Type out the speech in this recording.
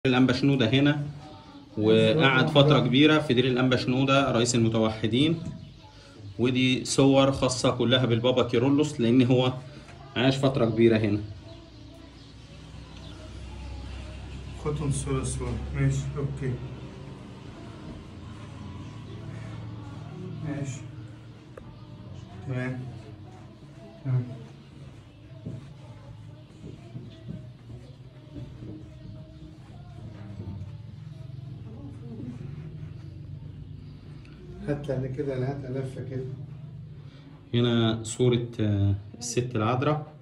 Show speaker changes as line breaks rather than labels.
الأنبا شنودة هنا وقعد فترة كبيرة في دير الأنبا شنودة رئيس المتوحدين ودي صور خاصة كلها بالبابا كيرلس لأن هو عاش فترة كبيرة هنا
خدهم الصورة صورة ماشي اوكي ماشي تمام تمام هات لنا كده هات لفة كده
هنا صورة آه، الست العذراء